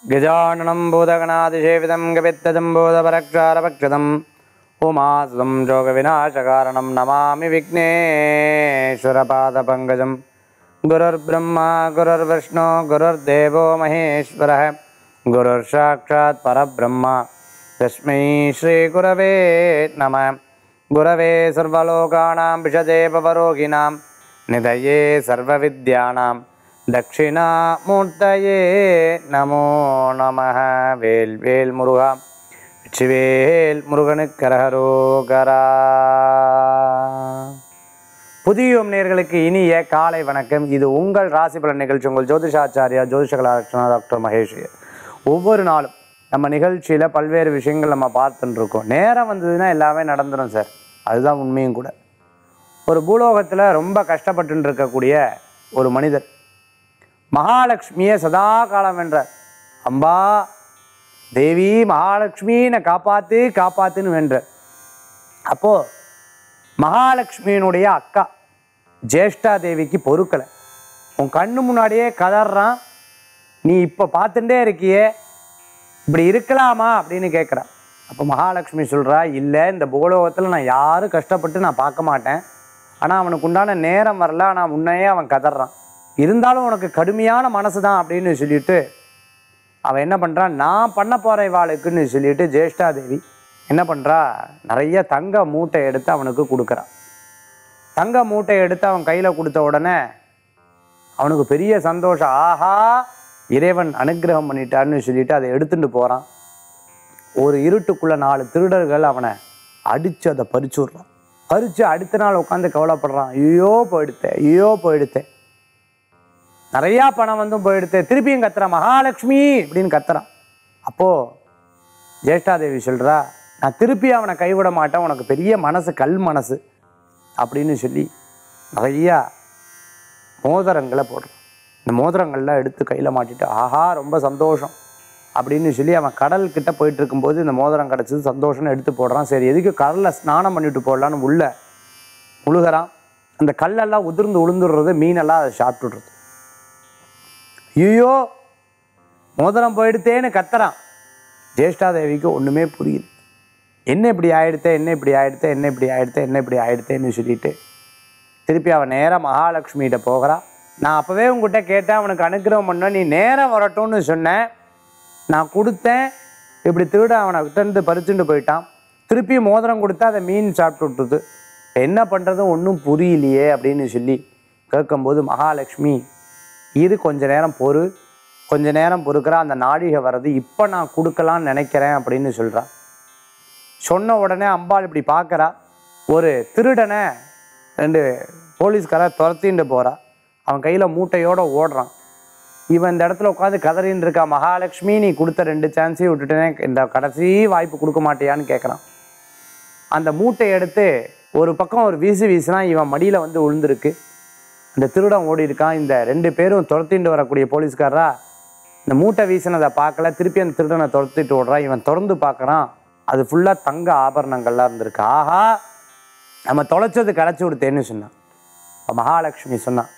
गजाननं भूतगणातिसेवितं गवित्तजम्बोधपरक्षारपक्षतम् उमासुतं जोगविनाशकारणं नमामि विघ्नेश्वरपादपङ्कजं गुरुर्ब्रह्मा गुरुर्विष्णु गुरुर्देवो महेश्वरः गुरुर्साक्षात् परब्रह्म तस्मै श्रीगुरवे नमः गुरवे सर्वलोकानां विशदे भवरोगिणां निधये सर्वविद्यानां தட்சிணாமூர்த்தயே நமோ நமः வேல் வேல் முருகா வெற்றிவேல் முருகனுக்கரகரோகரா புதியும் நேர்களுக்கு இனிய காலை வணக்கம் இது உங்கள் ராசி பலன் நிகழ்ச்சி உங்கள் ஜோதிஷாச்சாரியா ஜோதிஷ கலாலட்சணா டாக்டர் மகேஷ் ஒவ்வொரு நாளும் நம்ம நிகழ்ச்சியில் பல்வேறு விஷயங்கள் நம்ம பார்த்துட்டு இருக்கோம் நேரம் வந்ததுன்னா எல்லாமே நடந்துடும் சார் அதுதான் உண்மையும் கூட ஒரு பூலோகத்தில் ரொம்ப கஷ்டப்பட்டு இருக்கக்கூடிய ஒரு மனிதர் மகாலட்சுமியை சதா காலம் வென்றார் அம்பா தேவி மகாலட்சுமி என்னை காப்பாத்து காப்பாத்துன்னு வென்றார் அப்போ மகாலட்சுமியினுடைய அக்கா ஜேஷ்டா தேவிக்கு பொறுக்கலை உன் கண்ணு முன்னாடியே கதறான் நீ இப்போ பார்த்துட்டே இருக்கியே இப்படி இருக்கலாமா அப்படின்னு கேட்குறான் அப்போ மகாலட்சுமி சொல்கிறா இல்லை இந்த பூலோகத்தில் நான் யாரும் கஷ்டப்பட்டு நான் பார்க்க மாட்டேன் ஆனால் அவனுக்கு உண்டான நேரம் வரல ஆனால் முன்னையே அவன் கதறான் இருந்தாலும் உனக்கு கடுமையான மனசு தான் அப்படின்னு சொல்லிட்டு அவன் என்ன பண்ணுறான் நான் பண்ண போகிற இவாளுக்குன்னு சொல்லிட்டு ஜேஷ்டாதேவி என்ன பண்ணுறா நிறைய தங்க மூட்டை எடுத்து அவனுக்கு கொடுக்குறான் தங்க மூட்டை எடுத்து அவன் கையில் கொடுத்த உடனே அவனுக்கு பெரிய சந்தோஷம் ஆஹா இறைவன் அனுக்கிரகம் பண்ணிட்டான்னு சொல்லிட்டு அதை எடுத்துட்டு போகிறான் ஒரு இருட்டுக்குள்ள நாலு திருடர்கள் அவனை அடித்து அதை பறிச்சு விட்றான் பறித்து அடுத்த நாள் உட்காந்து கவலைப்படுறான் ஐயோ போயிடுத்தேன் ஐயோ போயிடுத்தேன் நிறையா பணம் வந்தும் போயிடுத்து திருப்பியும் கத்துறான் மகாலட்சுமி அப்படின்னு கத்துறான் அப்போது ஜேஷ்டாதேவி சொல்கிறா நான் திருப்பி அவனை கைவிட மாட்டேன் உனக்கு பெரிய மனசு கல் மனசு அப்படின்னு சொல்லி நிறையா மோதிரங்களை போடுறான் இந்த மோதிரங்கள்லாம் எடுத்து கையில் மாட்டிட்டு ஆஹா ரொம்ப சந்தோஷம் அப்படின்னு சொல்லி அவன் கடல் கிட்ட போயிட்டு இருக்கும்போது இந்த மோதிரம் கிடச்சது சந்தோஷம்னு எடுத்து போடுறான் சரி எதுக்கு கடலில் ஸ்நானம் பண்ணிட்டு போடலான்னு உள்ள முழுகிறான் அந்த கல்லெல்லாம் உதிர்ந்து உளுந்துடுறது மீனெல்லாம் அதை சாப்பிட்டுடுறது ஐயோ மோதிரம் போயிடுத்தேன்னு கத்துறான் ஜேஷ்டாதேவிக்கு ஒன்றுமே புரியல என்ன இப்படி ஆயிடுத்தே என்ன இப்படி ஆயிடுத்தே என்ன இப்படி ஆயிடுத்தே என்ன இப்படி ஆயிடுத்தேன்னு சொல்லிட்டு திருப்பி அவன் நேராக மகாலட்சுமிகிட்ட போகிறா நான் அப்போவே உங்ககிட்ட கேட்டேன் அவனுக்கு அனுக்கிரகம் பண்ண நீ நேரம் வரட்டும்னு சொன்னேன் நான் கொடுத்தேன் இப்படி திருட அவனை விட்டு பறிச்சுட்டு போயிட்டான் திருப்பி மோதிரம் கொடுத்தா அதை மீன் சாப்பிட்டு விட்டுது என்ன பண்ணுறது ஒன்றும் புரியலையே அப்படின்னு சொல்லி கேட்கும்போது மகாலட்சுமி இரு கொஞ்ச நேரம் பொறு கொஞ்ச நேரம் பொறுக்கிற அந்த நாழிகை வர்றது இப்போ நான் கொடுக்கலான்னு நினைக்கிறேன் அப்படின்னு சொல்கிறான் சொன்ன உடனே அம்பாள் இப்படி பார்க்குறா ஒரு திருடனை ரெண்டு போலீஸ்காரர் துரத்தின்னு போகிறா அவன் கையில் மூட்டையோட ஓடுறான் இவன் இந்த இடத்துல உட்காந்து கதறின்னு இருக்கா மகாலட்சுமி நீ கொடுத்த ரெண்டு சான்ஸையும் விட்டுட்டேனே இந்த கடைசி வாய்ப்பு கொடுக்க மாட்டியான்னு கேட்குறான் அந்த மூட்டை எடுத்து ஒரு பக்கம் ஒரு வீசு வீசினா இவன் மடியில் வந்து விழுந்திருக்கு அந்த திருடன் ஓடி இருக்கான் இந்த ரெண்டு பேரும் துரத்திட்டு வரக்கூடிய போலீஸ்காரரா இந்த மூட்டை வீசினதை பார்க்கல திருப்பி அந்த திருடனை துரத்திட்டு ஓடுறான் இவன் திறந்து பார்க்குறான் அது ஃபுல்லாக தங்க ஆபரணங்கள்லாம் இருந்திருக்கு ஆஹா நம்ம தொலைச்சது கிடச்சி கொடுத்தேன்னு சொன்னான் இப்போ மகாலட்சுமி சொன்னான்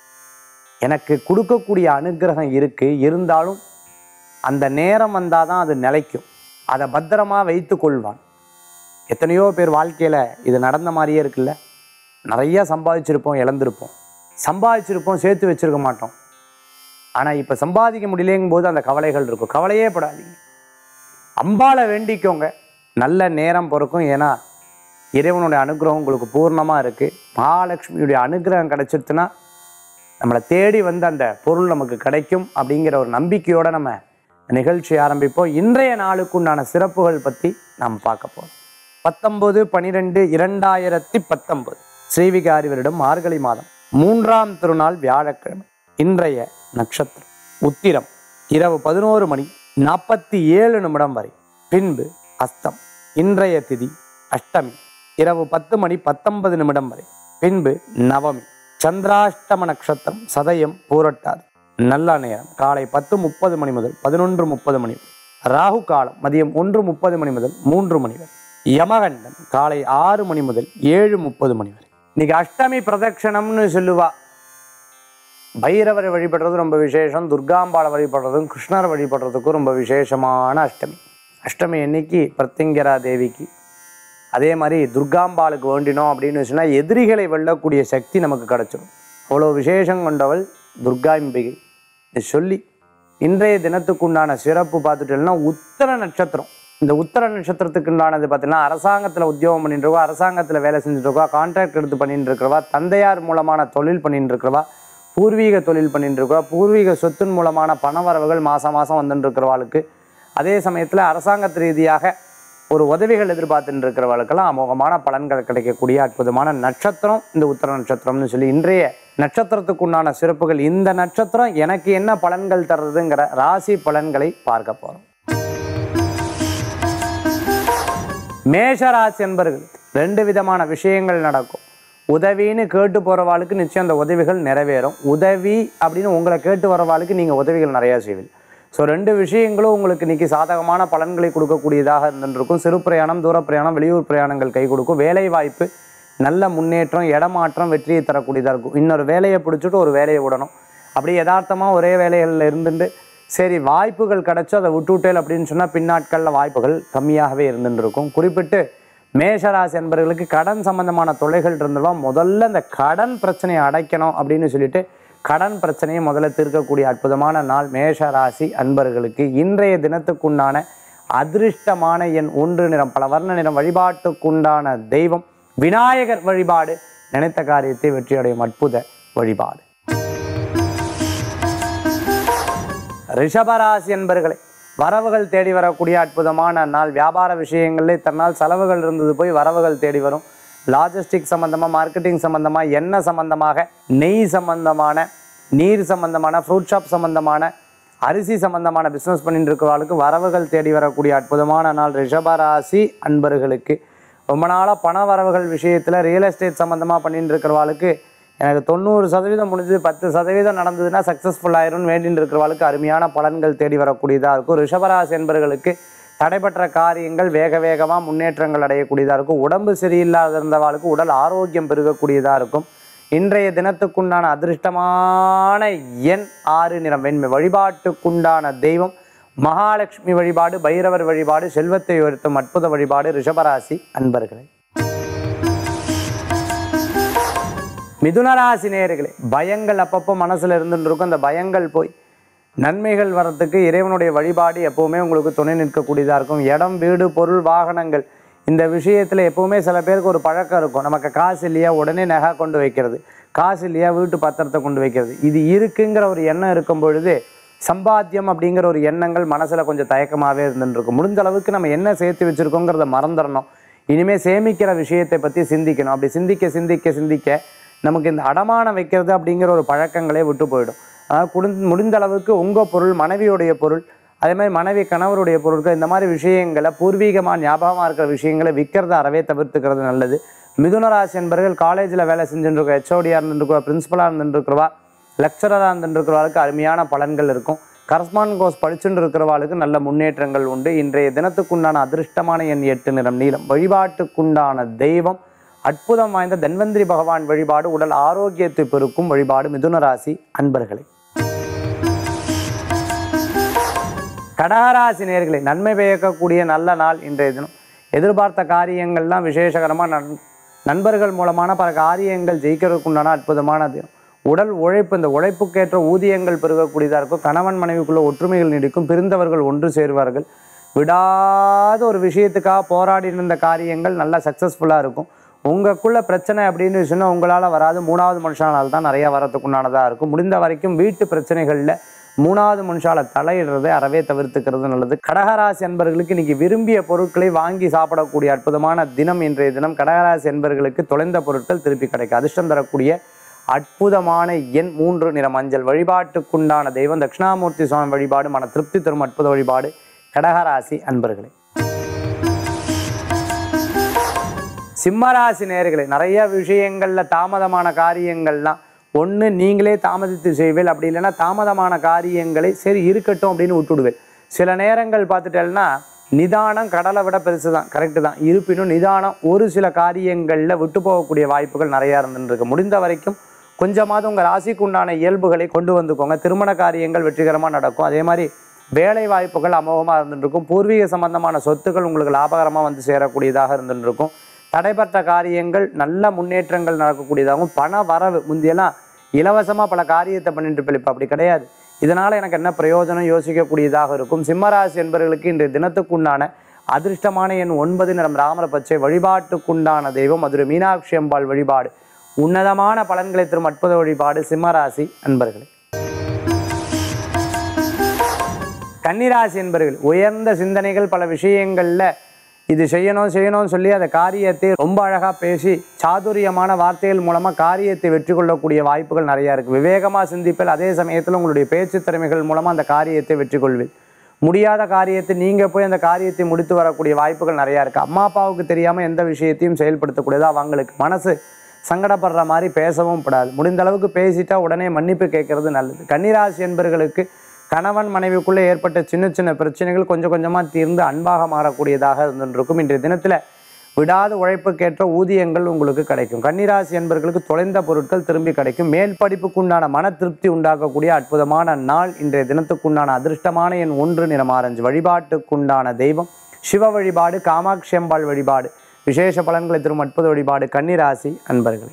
எனக்கு கொடுக்கக்கூடிய அனுகிரகம் இருக்குது இருந்தாலும் அந்த நேரம் வந்தால் தான் அது நிலைக்கும் அதை பத்திரமா வைத்து கொள்வான் எத்தனையோ பேர் வாழ்க்கையில் இது நடந்த மாதிரியே இருக்குல்ல நிறைய சம்பாதிச்சிருப்போம் இழந்திருப்போம் சம்பாதிச்சிருப்போம் சேர்த்து வச்சிருக்க மாட்டோம் ஆனால் இப்போ சம்பாதிக்க முடியலேங்கும் போது அந்த கவலைகள் இருக்கும் கவலையே படாதீங்க அம்பாளை வேண்டிக்கோங்க நல்ல நேரம் பிறக்கும் ஏன்னா இறைவனுடைய அனுகிரகம் உங்களுக்கு பூர்ணமாக இருக்குது மகாலட்சுமியுடைய அனுகிரகம் கிடைச்சிருச்சுன்னா நம்மளை தேடி வந்து அந்த பொருள் நமக்கு கிடைக்கும் அப்படிங்கிற ஒரு நம்பிக்கையோடு நம்ம நிகழ்ச்சி ஆரம்பிப்போம் இன்றைய நாளுக்குண்டான சிறப்புகள் பற்றி நாம் பார்க்க போகிறோம் பத்தொன்பது பனிரெண்டு இரண்டாயிரத்தி பத்தொன்பது ஸ்ரீவிகாரி வருடம் மார்கழி மாதம் மூன்றாம் திருநாள் வியாழக்கிழமை இன்றைய நட்சத்திரம் உத்திரம் இரவு பதினோரு மணி நாற்பத்தி ஏழு நிமிடம் வரை பின்பு அஸ்தம் இன்றைய திதி அஷ்டமி இரவு பத்து மணி பத்தொன்பது நிமிடம் வரை பின்பு நவமி சந்திராஷ்டம நட்சத்திரம் சதயம் பூரட்டாது நல்ல நேரம் காலை பத்து முப்பது மணி முதல் பதினொன்று முப்பது மணி வரை ராகு காலம் மதியம் ஒன்று முப்பது மணி முதல் மூன்று மணி வரை யமகண்டம் காலை ஆறு மணி முதல் ஏழு முப்பது மணி வரை இன்னைக்கு அஷ்டமி பிரதட்சணம்னு சொல்லுவா பைரவரை வழிபடுறது ரொம்ப விசேஷம் துர்காம்பாளை வழிபடுறதும் கிருஷ்ணரை வழிபடுறதுக்கும் ரொம்ப விசேஷமான அஷ்டமி அஷ்டமி அன்னைக்கு பிரத்யங்கரா தேவிக்கு அதே மாதிரி துர்காம்பாளுக்கு வேண்டினோம் அப்படின்னு சொன்னால் எதிரிகளை வெல்லக்கூடிய சக்தி நமக்கு கிடைச்சிடும் அவ்வளோ விசேஷம் கொண்டவள் துர்காம்பிகை இதை சொல்லி இன்றைய தினத்துக்குண்டான சிறப்பு பார்த்துட்டோம்னா உத்தர நட்சத்திரம் இந்த உத்தர நட்சத்திரத்துக்கு உண்டானது பார்த்தீங்கன்னா அரசாங்கத்தில் உத்தியோகம் பண்ணிட்டு இருக்கவா அரசாங்கத்தில் வேலை செஞ்சுட்டு இருக்கவா கான்ட்ராக்ட் எடுத்து பண்ணிட்டு இருக்கிறவா தந்தையார் மூலமான தொழில் பண்ணிட்டு இருக்கிறவா பூர்வீக தொழில் பண்ணிட்டு இருக்கவா பூர்வீக சொத்தின் மூலமான பணவரவுகள் மாதம் மாதம் வந்துட்டு இருக்கிறவாளுக்கு அதே சமயத்தில் அரசாங்கத்து ரீதியாக ஒரு உதவிகள் எதிர்பார்த்துட்டு இருக்கிறவர்களுக்கெல்லாம் அமோகமான பலன்கள் கிடைக்கக்கூடிய அற்புதமான நட்சத்திரம் இந்த உத்தர நட்சத்திரம்னு சொல்லி இன்றைய நட்சத்திரத்துக்குண்டான சிறப்புகள் இந்த நட்சத்திரம் எனக்கு என்ன பலன்கள் தர்றதுங்கிற ராசி பலன்களை பார்க்க போறோம் மேஷராசி என்பர்கள் ரெண்டு விதமான விஷயங்கள் நடக்கும் உதவின்னு கேட்டு போகிறவாளுக்கு நிச்சயம் அந்த உதவிகள் நிறைவேறும் உதவி அப்படின்னு உங்களை கேட்டு வரவாளுக்கு நீங்கள் உதவிகள் நிறையா செய்வீங்க ஸோ ரெண்டு விஷயங்களும் உங்களுக்கு இன்னைக்கு சாதகமான பலன்களை கொடுக்கக்கூடியதாக இருந்துருக்கும் சிறு பிரயாணம் தூர பிரயாணம் வெளியூர் பிரயாணங்கள் கை கொடுக்கும் வேலை வாய்ப்பு நல்ல முன்னேற்றம் இடமாற்றம் வெற்றியை தரக்கூடியதாக இருக்கும் இன்னொரு வேலையை பிடிச்சிட்டு ஒரு வேலையை விடணும் அப்படி யதார்த்தமாக ஒரே வேலைகளில் இருந்துட்டு சரி வாய்ப்புகள் கிடைச்சோ அதை விட்டுவிட்டேல் அப்படின்னு சொன்னால் பின்னாட்களில் வாய்ப்புகள் கம்மியாகவே இருந்துட்டு இருக்கும் குறிப்பிட்டு மேஷராசி என்பவர்களுக்கு கடன் சம்பந்தமான தொலைகள் இருந்தவா முதல்ல இந்த கடன் பிரச்சனையை அடைக்கணும் அப்படின்னு சொல்லிட்டு கடன் பிரச்சனையை முதல்ல தீர்க்கக்கூடிய அற்புதமான நாள் மேஷராசி அன்பர்களுக்கு இன்றைய தினத்துக்குண்டான அதிர்ஷ்டமான எண் ஒன்று நிறம் பல வர்ண நிறம் வழிபாட்டுக்குண்டான தெய்வம் விநாயகர் வழிபாடு நினைத்த காரியத்தை வெற்றியடையும் அற்புத வழிபாடு ரிஷபராசி என்பர்களே வரவுகள் தேடி வரக்கூடிய அற்புதமான நாள் வியாபார விஷயங்களிலே தன்னால் செலவுகள் இருந்தது போய் வரவுகள் தேடி வரும் லாஜிஸ்டிக் சம்பந்தமாக மார்க்கெட்டிங் சம்பந்தமாக எண்ணெய் சம்பந்தமாக நெய் சம்பந்தமான நீர் சம்பந்தமான ஃப்ரூட் ஷாப் சம்பந்தமான அரிசி சம்பந்தமான பிஸ்னஸ் பண்ணிட்டு இருக்கிறவர்களுக்கு வரவுகள் தேடி வரக்கூடிய அற்புதமான நாள் ரிஷபராசி அன்பர்களுக்கு ரொம்ப நாளாக பண வரவுகள் விஷயத்தில் ரியல் எஸ்டேட் சம்மந்தமாக பண்ணிட்டு இருக்கிறவாளுக்கு எனக்கு தொண்ணூறு சதவீதம் முடிஞ்சது பத்து சதவீதம் நடந்ததுன்னா சக்ஸஸ்ஃபுல் ஆயிரும்னு வேண்டின்னு இருக்கிறவாளுக்கு அருமையான பலன்கள் தேடி வரக்கூடியதாக இருக்கும் ரிஷபராசி என்பர்களுக்கு தடைபற்ற காரியங்கள் வேக வேகமாக முன்னேற்றங்கள் அடையக்கூடியதாக இருக்கும் உடம்பு சரியில்லாத இருந்தவாளுக்கு உடல் ஆரோக்கியம் பெருகக்கூடியதாக இருக்கும் இன்றைய தினத்துக்குண்டான அதிர்ஷ்டமான எண் ஆறு நிறம் வெண்மை வழிபாட்டுக்குண்டான தெய்வம் மகாலட்சுமி வழிபாடு பைரவர் வழிபாடு செல்வத்தை உயர்த்தும் அற்புத வழிபாடு ரிஷபராசி அன்பர்களே மிதுனராசி நேயர்களே பயங்கள் அப்பப்போ மனசுல இருந்துட்டு இருக்கும் அந்த பயங்கள் போய் நன்மைகள் வர்றதுக்கு இறைவனுடைய வழிபாடு எப்பவுமே உங்களுக்கு துணை நிற்கக்கூடியதாக இருக்கும் இடம் வீடு பொருள் வாகனங்கள் இந்த விஷயத்தில் எப்பவுமே சில பேருக்கு ஒரு பழக்கம் இருக்கும் நமக்கு காசு இல்லையா உடனே நகை கொண்டு வைக்கிறது காசு இல்லையா வீட்டு பத்திரத்தை கொண்டு வைக்கிறது இது இருக்குங்கிற ஒரு எண்ணம் இருக்கும் பொழுது சம்பாத்தியம் அப்படிங்கிற ஒரு எண்ணங்கள் மனசில் கொஞ்சம் தயக்கமாகவே இருந்துட்டு இருக்கும் முடிஞ்ச அளவுக்கு நம்ம என்ன சேர்த்து வச்சுருக்கோங்கிறத மறந்துடணும் இனிமேல் சேமிக்கிற விஷயத்தை பற்றி சிந்திக்கணும் அப்படி சிந்திக்க சிந்திக்க சிந்திக்க நமக்கு இந்த அடமானம் வைக்கிறது அப்படிங்கிற ஒரு பழக்கங்களே விட்டு போயிடும் அதாவது குடிந் முடிந்த அளவுக்கு உங்கள் பொருள் மனைவியுடைய பொருள் அதே மாதிரி மனைவி கணவருடைய பொருட்கள் இந்த மாதிரி விஷயங்களை பூர்வீகமாக ஞாபகமாக இருக்கிற விஷயங்களை விற்கிறத அறவே தவிர்த்துக்கிறது நல்லது மிதுன ராசி என்பவர்கள் காலேஜில் வேலை செஞ்சுட்டு இருக்க ஹெச்ஓடியாக இருந்துருக்குவா பிரின்ஸிபலாக இருந்துருக்குறவா லெக்சரராக இருந்துருக்கிறவாளுக்கு அருமையான பலன்கள் இருக்கும் கரஸ்பாண்ட் கோர்ஸ் படிச்சுட்டு இருக்கிறவாளுக்கு நல்ல முன்னேற்றங்கள் உண்டு இன்றைய தினத்துக்குண்டான அதிர்ஷ்டமான எண் எட்டு நிறம் நீளம் வழிபாட்டுக்குண்டான தெய்வம் அற்புதம் வாய்ந்த தன்வந்திரி பகவான் வழிபாடு உடல் ஆரோக்கியத்தை பெருக்கும் வழிபாடு மிதுன ராசி அன்பர்களே கடகராசி நேர்களை நன்மை பயக்கக்கூடிய நல்ல நாள் இன்றைய தினம் எதிர்பார்த்த காரியங்கள்லாம் விசேஷகரமாக நன் நண்பர்கள் மூலமான பல காரியங்கள் ஜெயிக்கிறதுக்குண்டான அற்புதமான தினம் உடல் உழைப்பு இந்த உழைப்புக்கேற்ற ஊதியங்கள் பெருகக்கூடியதாக இருக்கும் கணவன் மனைவிக்குள்ள ஒற்றுமைகள் நீடிக்கும் பிரிந்தவர்கள் ஒன்று சேருவார்கள் விடாத ஒரு விஷயத்துக்காக போராடி இருந்த காரியங்கள் நல்லா சக்ஸஸ்ஃபுல்லாக இருக்கும் உங்களுக்குள்ள பிரச்சனை அப்படின்னு சொன்னால் உங்களால் வராது மூணாவது மனுஷனால் தான் நிறைய வரத்துக்குண்டானதாக இருக்கும் முடிந்த வரைக்கும் வீட்டு பிரச்சனைகளில் மூணாவது மனுஷால தலையிடுறதை அறவே தவிர்த்துக்கிறது நல்லது கடகராசி என்பர்களுக்கு இன்னைக்கு விரும்பிய பொருட்களை வாங்கி சாப்பிடக்கூடிய அற்புதமான தினம் இன்றைய தினம் கடகராசி என்பர்களுக்கு தொலைந்த பொருட்கள் திருப்பி கிடைக்கும் அதிர்ஷ்டம் தரக்கூடிய அற்புதமான எண் மூன்று நிற மஞ்சள் வழிபாட்டுக்குண்டான தெய்வம் தட்சிணாமூர்த்தி சுவாமி வழிபாடு மன திருப்தி தரும் அற்புத வழிபாடு கடகராசி அன்பர்களே சிம்மராசி நேர்களே நிறைய விஷயங்களில் தாமதமான காரியங்கள்லாம் ஒன்று நீங்களே தாமதித்து செய்வேல் அப்படி இல்லைன்னா தாமதமான காரியங்களை சரி இருக்கட்டும் அப்படின்னு விட்டுடுவேன் சில நேரங்கள் பார்த்துட்டேன்னா நிதானம் கடலை விட பெருசு தான் கரெக்டு தான் இருப்பினும் நிதானம் ஒரு சில காரியங்களில் விட்டு போகக்கூடிய வாய்ப்புகள் நிறையா இருந்துருக்கு முடிந்த வரைக்கும் கொஞ்சமாவது உங்கள் ராசிக்கு உண்டான இயல்புகளை கொண்டு வந்துக்கோங்க திருமண காரியங்கள் வெற்றிகரமாக நடக்கும் அதே மாதிரி வேலை வாய்ப்புகள் அமோகமாக இருந்துருக்கும் பூர்வீக சம்பந்தமான சொத்துக்கள் உங்களுக்கு லாபகரமாக வந்து சேரக்கூடியதாக இருந்துருக்கும் தடைபட்ட காரியங்கள் நல்ல முன்னேற்றங்கள் நடக்கக்கூடியதாகவும் பண வரவு முந்தியெல்லாம் இலவசமாக பல காரியத்தை பண்ணிட்டு இருப்பேன் இப்போ அப்படி கிடையாது இதனால் எனக்கு என்ன பிரயோஜனம் யோசிக்கக்கூடியதாக இருக்கும் சிம்மராசி என்பவர்களுக்கு இன்றைய தினத்துக்குண்டான அதிர்ஷ்டமான எண் ஒன்பது நிறம் ராமர பச்சை வழிபாட்டுக்குண்டான தெய்வம் மதுரை மீனாட்சி அம்பாள் வழிபாடு உன்னதமான பலன்களை தரும் அற்புத வழிபாடு சிம்மராசி அன்பர்களே கன்னிராசி என்பர்கள் உயர்ந்த சிந்தனைகள் பல விஷயங்களில் இது செய்யணும் செய்யணும்னு சொல்லி அந்த காரியத்தை ரொம்ப அழகாக பேசி சாதுரியமான வார்த்தைகள் மூலமாக காரியத்தை வெற்றி கொள்ளக்கூடிய வாய்ப்புகள் நிறையா இருக்குது விவேகமாக சிந்திப்பில் அதே சமயத்தில் உங்களுடைய பேச்சு திறமைகள் மூலமாக அந்த காரியத்தை வெற்றி கொள்வீர் முடியாத காரியத்தை நீங்கள் போய் அந்த காரியத்தை முடித்து வரக்கூடிய வாய்ப்புகள் நிறையா இருக்குது அம்மா அப்பாவுக்கு தெரியாமல் எந்த விஷயத்தையும் செயல்படுத்தக்கூடியதா அவங்களுக்கு மனசு சங்கடப்படுற மாதிரி பேசவும் கூடாது முடிந்த அளவுக்கு பேசிட்டா உடனே மன்னிப்பு கேட்கறது நல்லது கன்னிராசி என்பர்களுக்கு கணவன் மனைவிக்குள்ளே ஏற்பட்ட சின்ன சின்ன பிரச்சனைகள் கொஞ்சம் கொஞ்சமாக தீர்ந்து அன்பாக மாறக்கூடியதாக இருந்துருக்கும் இன்றைய தினத்தில் விடாத உழைப்புக்கேற்ற ஊதியங்கள் உங்களுக்கு கிடைக்கும் கன்னிராசி என்பர்களுக்கு தொலைந்த பொருட்கள் திரும்பி கிடைக்கும் மேல் படிப்புக்குண்டான மன திருப்தி உண்டாக்கக்கூடிய அற்புதமான நாள் இன்றைய தினத்துக்குண்டான அதிர்ஷ்டமான எண் ஒன்று நிறம் ஆரஞ்சு வழிபாட்டுக்குண்டான தெய்வம் சிவ வழிபாடு காமாட்சி அம்பாள் வழிபாடு விசேஷ பலன்களை தரும் அற்புத வழிபாடு கன்னிராசி அன்பர்களே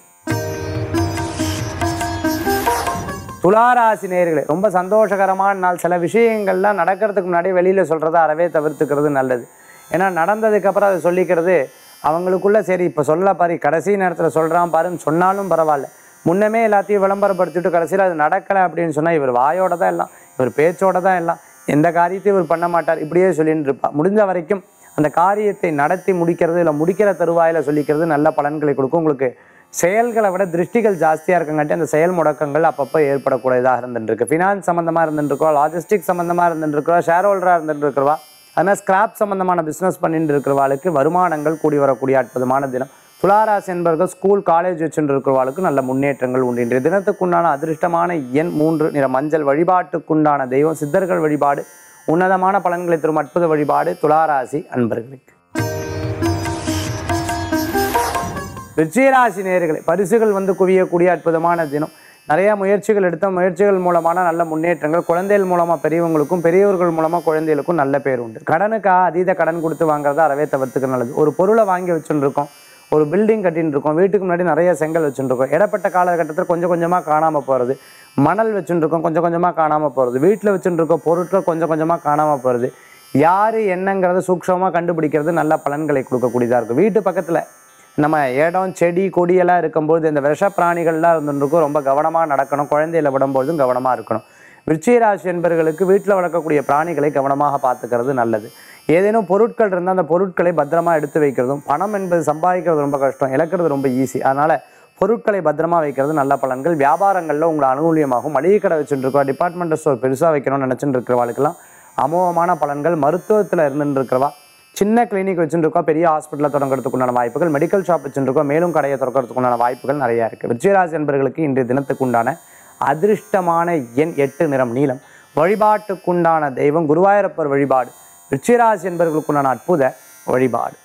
துளாராசி நேயர்களே ரொம்ப சந்தோஷகரமான நாள் சில விஷயங்கள்லாம் நடக்கிறதுக்கு முன்னாடி வெளியில் சொல்கிறத அறவே தவிர்த்துக்கிறது நல்லது ஏன்னா நடந்ததுக்கப்புறம் அதை சொல்லிக்கிறது அவங்களுக்குள்ள சரி இப்போ சொல்ல பாரு கடைசி நேரத்தில் சொல்கிறான் பாருன்னு சொன்னாலும் பரவாயில்ல முன்னமே எல்லாத்தையும் விளம்பரப்படுத்திட்டு கடைசியில் அது நடக்கலை அப்படின்னு சொன்னால் இவர் வாயோட தான் எல்லாம் இவர் பேச்சோட தான் எல்லாம் எந்த காரியத்தையும் இவர் பண்ண மாட்டார் இப்படியே சொல்லிட்டு இருப்பா முடிஞ்ச வரைக்கும் அந்த காரியத்தை நடத்தி முடிக்கிறது இல்லை முடிக்கிற தருவாயில் சொல்லிக்கிறது நல்ல பலன்களை கொடுக்கும் உங்களுக்கு செயல்களை விட திருஷ்டிகள் ஜாஸ்தியாக இருக்கங்காட்டி அந்த செயல் முடக்கங்கள் அப்பப்போ ஏற்படக்கூடியதாக இருந்துருக்கு ஃபினான்ஸ் சம்மந்தமாக இருந்துருக்கோம் லாஜிஸ்டிக் சம்மந்தமாக இருந்துருக்கோம் ஷேர் ஹோல்டராக இருந்துருக்கிறவா அதனால் ஸ்கிராப் சம்மந்தமான பிஸ்னஸ் பண்ணிட்டு இருக்கிறவாளுக்கு வருமானங்கள் கூடி வரக்கூடிய அற்புதமான தினம் துளாராசி என்பவர்கள் ஸ்கூல் காலேஜ் வச்சுட்டு இருக்கிறவாளுக்கு நல்ல முன்னேற்றங்கள் உண்டு இன்றைய தினத்துக்குண்டான அதிர்ஷ்டமான எண் மூன்று நிற மஞ்சள் வழிபாட்டுக்குண்டான தெய்வம் சித்தர்கள் வழிபாடு உன்னதமான பலன்களை தரும் அற்புத வழிபாடு துளாராசி அன்பர்களுக்கு விஜயராசி நேர்களை பரிசுகள் வந்து குவியக்கூடிய அற்புதமான தினம் நிறைய முயற்சிகள் எடுத்த முயற்சிகள் மூலமான நல்ல முன்னேற்றங்கள் குழந்தைகள் மூலமாக பெரியவங்களுக்கும் பெரியவர்கள் மூலமாக குழந்தைகளுக்கும் நல்ல பேர் உண்டு கடனுக்காக அதீத கடன் கொடுத்து வாங்குறத அறவே தவிர்த்துக்க நல்லது ஒரு பொருளை வாங்கி வச்சுட்டு இருக்கோம் ஒரு பில்டிங் கட்டின்னு இருக்கோம் வீட்டுக்கு முன்னாடி நிறைய செங்கல் வச்சுட்டு இருக்கோம் இடப்பட்ட காலகட்டத்தில் கொஞ்சம் கொஞ்சமாக காணாமல் போகிறது மணல் வச்சுட்டு இருக்கோம் கொஞ்சம் கொஞ்சமாக காணாமல் போகிறது வீட்டில் வச்சுட்டு இருக்கோம் பொருட்கள் கொஞ்சம் கொஞ்சமாக காணாமல் போகிறது யார் என்னங்கிறத சூக்ஷமாக கண்டுபிடிக்கிறது நல்ல பலன்களை கொடுக்கக்கூடியதாக இருக்கும் வீட்டு பக்கத்தில் நம்ம இடம் செடி கொடியெல்லாம் இருக்கும்போது இந்த விஷ பிராணிகள்லாம் இருந்துருக்கும் ரொம்ப கவனமாக நடக்கணும் குழந்தையில விடும்போதும் கவனமாக இருக்கணும் விருச்சிகராசி என்பவர்களுக்கு வீட்டில் வளர்க்கக்கூடிய பிராணிகளை கவனமாக பார்த்துக்கிறது நல்லது ஏதேனும் பொருட்கள் இருந்தால் அந்த பொருட்களை பத்திரமா எடுத்து வைக்கிறதும் பணம் என்பது சம்பாதிக்கிறது ரொம்ப கஷ்டம் இழக்கிறது ரொம்ப ஈஸி அதனால் பொருட்களை பத்திரமா வைக்கிறது நல்ல பலன்கள் வியாபாரங்களில் உங்களை அனுகூலியமாகும் மளிகை கடை வச்சுட்டு இருக்கோம் டிபார்ட்மெண்ட் ஸ்டோர் பெருசாக வைக்கணும்னு நினச்சிட்டு இருக்கிறவாளுக்கெல்லாம் அமோகமான பலன்கள் மருத்துவத்தில் இருந்துட்டு இருக்கிறவா சின்ன கிளினிக் வச்சுட்டு இருக்கோம் பெரிய ஹாஸ்பிட்டலில் தொடங்குறதுக்கு உண்டான வாய்ப்புகள் மெடிக்கல் ஷாப் வச்சுட்டு இருக்கோம் மேலும் கடையை திறக்கிறதுக்கு உண்டான வாய்ப்புகள் நிறையா இருக்குது விஜயராஜ் என்பவர்களுக்கு இன்றைய தினத்துக்கு உண்டான அதிர்ஷ்டமான எண் எட்டு நிறம் நீலம் வழிபாட்டுக்குண்டான தெய்வம் குருவாயூரப்பர் வழிபாடு விருச்சிகராசி என்பவர்களுக்குண்டான அற்புத வழிபாடு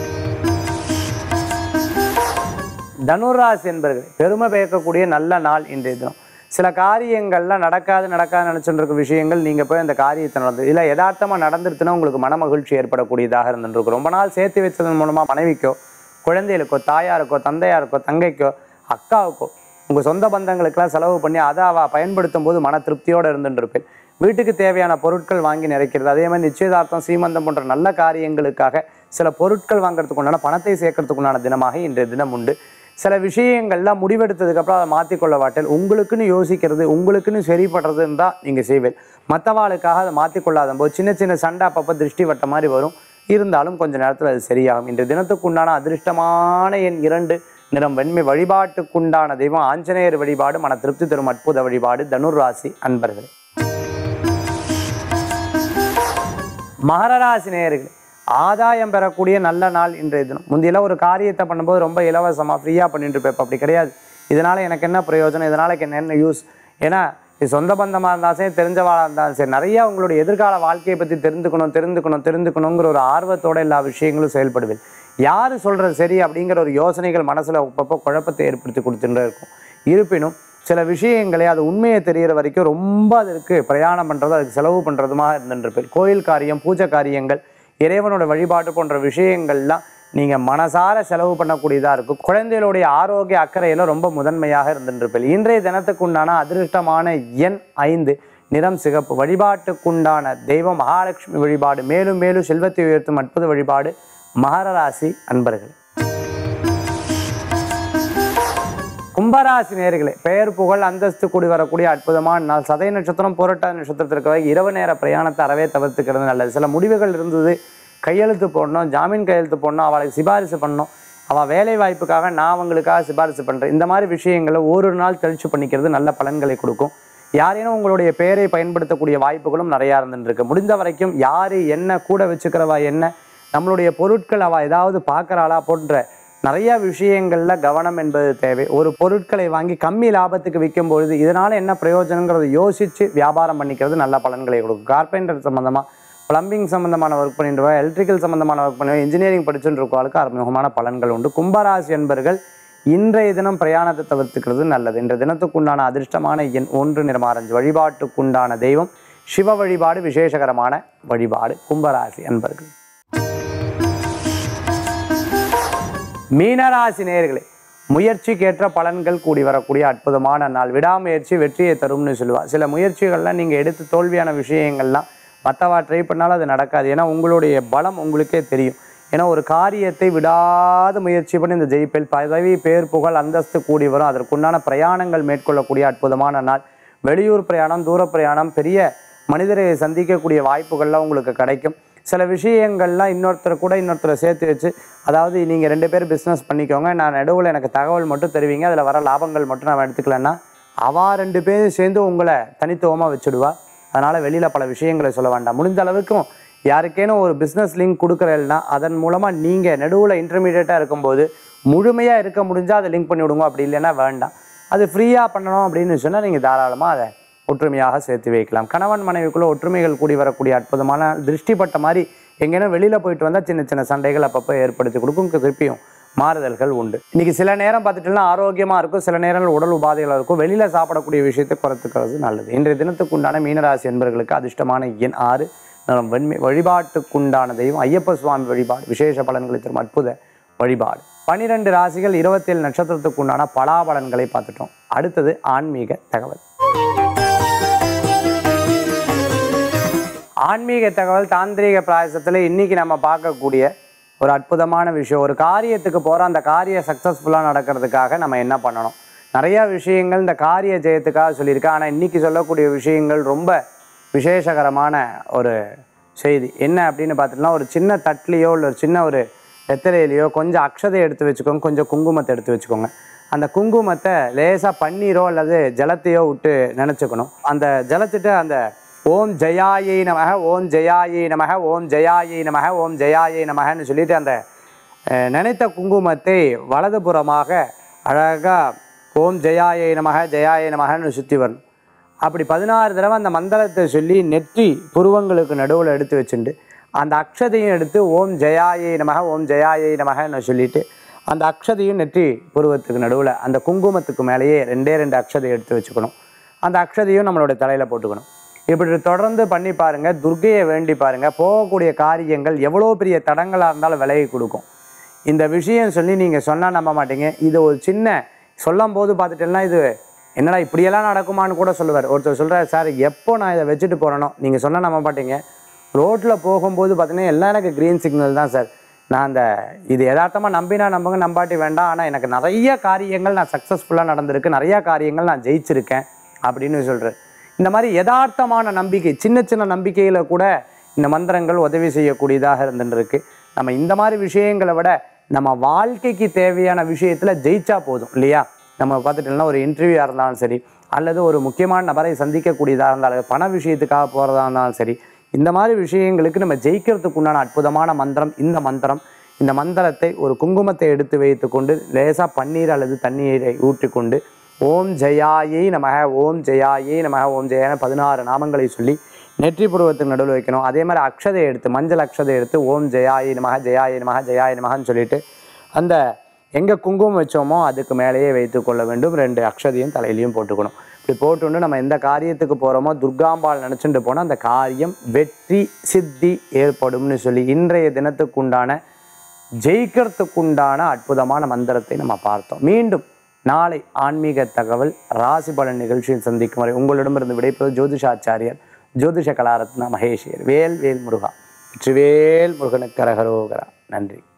தனுராசி என்பர்கள் பெருமை பயக்கக்கூடிய நல்ல நாள் இன்றைய தினம் சில காரியங்கள்லாம் நடக்காது நடக்காது நினச்சிட்டு இருக்க விஷயங்கள் நீங்கள் போய் அந்த காரியத்தை நடந்து இல்லை யதார்த்தமாக நடந்துருச்சுன்னா உங்களுக்கு மன மகிழ்ச்சி ஏற்படக்கூடியதாக இருந்துருக்கும் ரொம்ப நாள் சேர்த்து வச்சதன் மூலமாக மனைவிக்கோ குழந்தைகளுக்கோ தாயாருக்கோ தந்தையாருக்கோ தங்கைக்கோ அக்காவுக்கோ உங்கள் சொந்த பந்தங்களுக்கெல்லாம் செலவு பண்ணி அதை அவ பயன்படுத்தும் போது மன திருப்தியோடு இருந்துட்டு இருப்பேன் வீட்டுக்கு தேவையான பொருட்கள் வாங்கி நிறைக்கிறது அதே மாதிரி நிச்சயதார்த்தம் சீமந்தம் போன்ற நல்ல காரியங்களுக்காக சில பொருட்கள் வாங்குறதுக்கு உண்டான பணத்தை சேர்க்கறதுக்கு உண்டான தினமாக இன்றைய தினம் உண்டு சில விஷயங்கள்லாம் முடிவெடுத்ததுக்கப்புறம் அதை மாற்றிக்கொள்ள வாட்டல் உங்களுக்குன்னு யோசிக்கிறது உங்களுக்குன்னு சரிப்படுறதுன்னு தான் நீங்கள் செய்வேன் மற்றவாளுக்காக அதை மாற்றிக்கொள்ளாத போது சின்ன சின்ன சண்டை அப்பப்போ திருஷ்டி வட்ட மாதிரி வரும் இருந்தாலும் கொஞ்ச நேரத்தில் அது சரியாகும் இன்றைய தினத்துக்குண்டான அதிர்ஷ்டமான எண் இரண்டு நிறம் வெண்மை வழிபாட்டுக்குண்டான தெய்வம் ஆஞ்சநேயர் வழிபாடு மன திருப்தி தரும் அற்புத வழிபாடு தனுர் ராசி அன்பர்களே மகர ராசி நேயர்களே ஆதாயம் பெறக்கூடிய நல்ல நாள் இன்றைய தினம் முந்தியெல்லாம் ஒரு காரியத்தை பண்ணும்போது ரொம்ப இலவசமாக ஃப்ரீயாக பண்ணிட்டு இருப்பேன் இப்ப அப்படி கிடையாது இதனால் எனக்கு என்ன பிரயோஜனம் இதனால் எனக்கு என்ன யூஸ் ஏன்னா இது சொந்த பந்தமாக இருந்தாலும் சரி தெரிஞ்சவாளாக இருந்தாலும் சரி நிறைய உங்களுடைய எதிர்கால வாழ்க்கையை பற்றி தெரிந்துக்கணும் தெரிந்துக்கணும் தெரிந்துக்கணுங்கிற ஒரு ஆர்வத்தோட எல்லா விஷயங்களும் செயல்படுவேன் யார் சொல்கிறது சரி அப்படிங்கிற ஒரு யோசனைகள் மனசில் அப்பப்போ குழப்பத்தை ஏற்படுத்தி கொடுத்துட்டு இருக்கும் இருப்பினும் சில விஷயங்களை அது உண்மையை தெரிகிற வரைக்கும் ரொம்ப அதற்கு பிரயாணம் பண்ணுறது அதுக்கு செலவு பண்ணுறதுமா இருந்துருப்பேன் கோயில் காரியம் பூஜை காரியங்கள் இறைவனோட வழிபாடு போன்ற விஷயங்கள்லாம் நீங்கள் மனசார செலவு பண்ணக்கூடியதாக இருக்கும் குழந்தைகளுடைய ஆரோக்கிய அக்கறையில் ரொம்ப முதன்மையாக இருந்துருப்பேன் இன்றைய தினத்துக்கு உண்டான அதிருஷ்டமான எண் ஐந்து நிறம் சிகப்பு வழிபாட்டுக்குண்டான தெய்வம் மகாலட்சுமி வழிபாடு மேலும் மேலும் செல்வத்தை உயர்த்தும் அற்புத வழிபாடு மகர ராசி அன்பர்கள் கும்பராசி நேர்களே பெயர் புகழ் அந்தஸ்து கூடி வரக்கூடிய அற்புதமான நாள் சதய நட்சத்திரம் புரட்டாதி நட்சத்திரத்திற்கு வரை இரவு நேர பிரயாணத்தை அறவே தவிர்த்துக்கிறது நல்லது சில முடிவுகள் இருந்தது கையெழுத்து போடணும் ஜாமீன் கையெழுத்து போடணும் அவளுக்கு சிபாரிசு பண்ணணும் அவள் வேலை வாய்ப்புக்காக நான் அவங்களுக்காக சிபாரிசு பண்ணுறேன் இந்த மாதிரி விஷயங்களை ஒரு நாள் தெளிச்சு பண்ணிக்கிறது நல்ல பலன்களை கொடுக்கும் யாரேனும் உங்களுடைய பெயரை பயன்படுத்தக்கூடிய வாய்ப்புகளும் நிறையா இருந்துருக்கு முடிந்த வரைக்கும் யார் என்ன கூட வச்சுக்கிறவா என்ன நம்மளுடைய பொருட்கள் அவள் ஏதாவது பார்க்குறாளா போன்ற நிறைய விஷயங்கள்ல கவனம் என்பது தேவை ஒரு பொருட்களை வாங்கி கம்மி லாபத்துக்கு விற்கும் பொழுது இதனால என்ன பிரயோஜனங்கிறத யோசிச்சு வியாபாரம் பண்ணிக்கிறது நல்ல பலன்களை கொடுக்கும் கார்பெண்டர் சம்பந்தமா பிளம்பிங் சம்பந்தமான ஒர்க் பண்ணிட்டு எலக்ட்ரிக்கல் சம்பந்தமான ஒர்க் பண்ணுவேன் இன்ஜினியரிங் படிச்சுட்டு இருக்கவங்களுக்கு அற்புதமான பலன்கள் உண்டு கும்பராசி என்பர்கள் இன்றைய தினம் பிரயாணத்தை தவிர்த்துக்கிறது நல்லது இன்றைய தினத்துக்குண்டான அதிர்ஷ்டமான எண் ஒன்று நிறமாரஞ்சு வழிபாட்டுக்குண்டான தெய்வம் சிவ வழிபாடு விசேஷகரமான வழிபாடு கும்பராசி என்பர்கள் மீனராசி நேயர்களே முயற்சிக்கேற்ற பலன்கள் கூடி வரக்கூடிய அற்புதமான நாள் விடாமுயற்சி வெற்றியை தரும்னு சொல்லுவா சில முயற்சிகள்லாம் நீங்கள் எடுத்து தோல்வியான விஷயங்கள்லாம் மற்றவா ட்ரை பண்ணாலும் அது நடக்காது ஏன்னா உங்களுடைய பலம் உங்களுக்கே தெரியும் ஏன்னா ஒரு காரியத்தை விடாத முயற்சி பண்ணி இந்த ஜெயிப்பில் பதவி பேர் புகழ் அந்தஸ்து கூடி வரும் அதற்குண்டான பிரயாணங்கள் மேற்கொள்ளக்கூடிய அற்புதமான நாள் வெளியூர் பிரயாணம் தூர பிரயாணம் பெரிய மனிதரை சந்திக்கக்கூடிய வாய்ப்புகள்லாம் உங்களுக்கு கிடைக்கும் சில விஷயங்கள்லாம் இன்னொருத்தர் கூட இன்னொருத்தரை சேர்த்து வச்சு அதாவது நீங்கள் ரெண்டு பேர் பிஸ்னஸ் பண்ணிக்கோங்க நான் நடுவில் எனக்கு தகவல் மட்டும் தருவீங்க அதில் வர லாபங்கள் மட்டும் நான் எடுத்துக்கலன்னா அவா ரெண்டு பேரும் சேர்ந்து உங்களை தனித்துவமாக வச்சுடுவா அதனால் வெளியில் பல விஷயங்களை சொல்ல வேண்டாம் முடிந்த அளவுக்கும் யாருக்கேனும் ஒரு பிஸ்னஸ் லிங்க் கொடுக்குறேன்னா அதன் மூலமாக நீங்கள் நடுவில் இன்டர்மீடியட்டாக இருக்கும்போது முழுமையாக இருக்க முடிஞ்சால் அதை லிங்க் பண்ணி விடுங்க அப்படி இல்லைன்னா வேண்டாம் அது ஃப்ரீயாக பண்ணணும் அப்படின்னு சொன்னால் நீங்கள் தாராளமாக அதை ஒற்றுமையாக சேர்த்து வைக்கலாம் கணவன் மனைவிக்குள்ள ஒற்றுமைகள் கூடி வரக்கூடிய அற்புதமான திருஷ்டிப்பட்ட மாதிரி எங்கேனா வெளியில் போயிட்டு வந்தால் சின்ன சின்ன சண்டைகள் அப்பப்போ ஏற்படுத்தி கொடுக்கும் திருப்பியும் மாறுதல்கள் உண்டு இன்னைக்கு சில நேரம் பார்த்துட்டோம்னா ஆரோக்கியமாக இருக்கும் சில நேரங்கள் உடல் உபாதைகள் இருக்கும் வெளியில் சாப்பிடக்கூடிய விஷயத்தை குறைத்துக்கிறது நல்லது இன்றைய தினத்துக்கு உண்டான மீனராசி என்பவர்களுக்கு அதிர்ஷ்டமான எண் ஆறு நம் வெண்மை வழிபாட்டுக்குண்டான தெய்வம் ஐயப்ப சுவாமி வழிபாடு விசேஷ பலன்களை தரும் அற்புத வழிபாடு பனிரெண்டு ராசிகள் இருபத்தேழு நட்சத்திரத்துக்கு உண்டான பலாபலன்களை பார்த்துட்டோம் அடுத்தது ஆன்மீக தகவல் ஆன்மீக தகவல் தாந்திரீக பிராயசத்தில் இன்னைக்கு நம்ம பார்க்கக்கூடிய ஒரு அற்புதமான விஷயம் ஒரு காரியத்துக்கு போகிறோம் அந்த காரியம் சக்ஸஸ்ஃபுல்லாக நடக்கிறதுக்காக நம்ம என்ன பண்ணணும் நிறையா விஷயங்கள் இந்த காரிய ஜெயத்துக்காக சொல்லியிருக்கேன் ஆனால் இன்னைக்கு சொல்லக்கூடிய விஷயங்கள் ரொம்ப விசேஷகரமான ஒரு செய்தி என்ன அப்படின்னு பார்த்துட்டோம்னா ஒரு சின்ன தட்லேயோ இல்லை ஒரு சின்ன ஒரு வெத்தலையிலையோ கொஞ்சம் அக்ஷதை எடுத்து வச்சுக்கோங்க கொஞ்சம் குங்குமத்தை எடுத்து வச்சுக்கோங்க அந்த குங்குமத்தை லேசாக பன்னீரோ அல்லது ஜலத்தையோ விட்டு நினச்சிக்கணும் அந்த ஜலத்திட்ட அந்த ஓம் ஜெயாயை நமக ஓம் ஜெயாயை நமக ஓம் ஜெயாயை நமக ஓம் ஜெயாயை நமகன்னு சொல்லிட்டு அந்த அஹ், நினைத்த குங்குமத்தை வலதுபுறமாக அழகாக ஓம் ஜெயாயை நமக ஜெயாயை நமகன்னு சுற்றி வரணும் அப்படி பதினாறு தடவை அந்த மந்திரத்தை சொல்லி நெற்றி புருவங்களுக்கு நடுவில் எடுத்து வச்சுண்டு அந்த அக்ஷதையும் எடுத்து ஓம் ஜெயாயை நமக ஓம் ஜெயாயை நமகன்னு சொல்லிட்டு அந்த அக்ஷதையும் நெற்றி புருவத்துக்கு நடுவில் அந்த குங்குமத்துக்கு மேலேயே ரெண்டே ரெண்டு அக்ஷதை எடுத்து வச்சுக்கணும் அந்த அக்ஷதையும் நம்மளுடைய தலையில் போட்டுக்கணும் இப்படி தொடர்ந்து பண்ணி பாருங்க துர்க்கையை வேண்டி பாருங்க போகக்கூடிய காரியங்கள் எவ்வளோ பெரிய தடங்களாக இருந்தாலும் விலகி கொடுக்கும் இந்த விஷயம் சொல்லி நீங்கள் சொன்னால் நம்ப மாட்டீங்க இது ஒரு சின்ன சொல்லும் போது பார்த்துட்டேன்னா இது என்னடா இப்படியெல்லாம் நடக்குமான்னு கூட சொல்லுவார் ஒருத்தர் சொல்கிறார் சார் எப்போ நான் இதை வச்சுட்டு போகிறேனோ நீங்கள் சொன்னால் நம்ப மாட்டீங்க ரோட்டில் போகும்போது பார்த்தீங்கன்னா எல்லாம் எனக்கு க்ரீன் சிக்னல் தான் சார் நான் அந்த இது யதார்த்தமாக நம்பினா நம்புங்க நம்பாட்டி வேண்டாம் ஆனால் எனக்கு நிறைய காரியங்கள் நான் சக்ஸஸ்ஃபுல்லாக நடந்திருக்கு நிறையா காரியங்கள் நான் ஜெயிச்சிருக்கேன் அப்படின்னு சொல்கிறேன் இந்த மாதிரி யதார்த்தமான நம்பிக்கை சின்ன சின்ன நம்பிக்கையில் கூட இந்த மந்திரங்கள் உதவி செய்யக்கூடியதாக இருந்துருக்கு நம்ம இந்த மாதிரி விஷயங்களை விட நம்ம வாழ்க்கைக்கு தேவையான விஷயத்தில் ஜெயிச்சா போதும் இல்லையா நம்ம பார்த்துட்டோம்னா ஒரு இன்டர்வியூவாக இருந்தாலும் சரி அல்லது ஒரு முக்கியமான நபரை சந்திக்கக்கூடியதாக இருந்தாலும் பண விஷயத்துக்காக போகிறதா இருந்தாலும் சரி இந்த மாதிரி விஷயங்களுக்கு நம்ம ஜெயிக்கிறதுக்கு உண்டான அற்புதமான மந்திரம் இந்த மந்திரம் இந்த மந்திரத்தை ஒரு குங்குமத்தை எடுத்து வைத்துக்கொண்டு லேசாக பன்னீர் அல்லது தண்ணீரை ஊற்றிக்கொண்டு ஓம் ஜெயாயை நமக ஓம் ஜெயாயை நமக ஓம் ஜெயான பதினாறு நாமங்களை சொல்லி நெற்றி புருவத்துக்கு நடுவில் வைக்கணும் அதே மாதிரி அக்ஷதை எடுத்து மஞ்சள் அக்ஷதை எடுத்து ஓம் ஜெயாயை நமக ஜெயாயை நமக ஜெயாயை நமகன்னு சொல்லிட்டு அந்த எங்கே குங்குமம் வச்சோமோ அதுக்கு மேலேயே வைத்து கொள்ள வேண்டும் ரெண்டு அக்ஷதையும் தலையிலையும் போட்டுக்கணும் இப்படி போட்டுண்டு நம்ம எந்த காரியத்துக்கு போகிறோமோ துர்காம்பாள் நினச்சிட்டு போனால் அந்த காரியம் வெற்றி சித்தி ஏற்படும்னு சொல்லி இன்றைய தினத்துக்குண்டான ஜெயிக்கிறதுக்குண்டான அற்புதமான மந்திரத்தை நம்ம பார்த்தோம் மீண்டும் நாளை ஆன்மீக தகவல் ராசி பலன் நிகழ்ச்சியில் சந்திக்கும் வரை உங்களிடமிருந்து விடைபெறுவது ஜோதிஷாச்சாரியர் ஜோதிஷ கலாரத்னா மகேஷியர் வேல் வேல் முருகா வெற்றிவேல் முருகனுக்கு கரகரோகரா நன்றி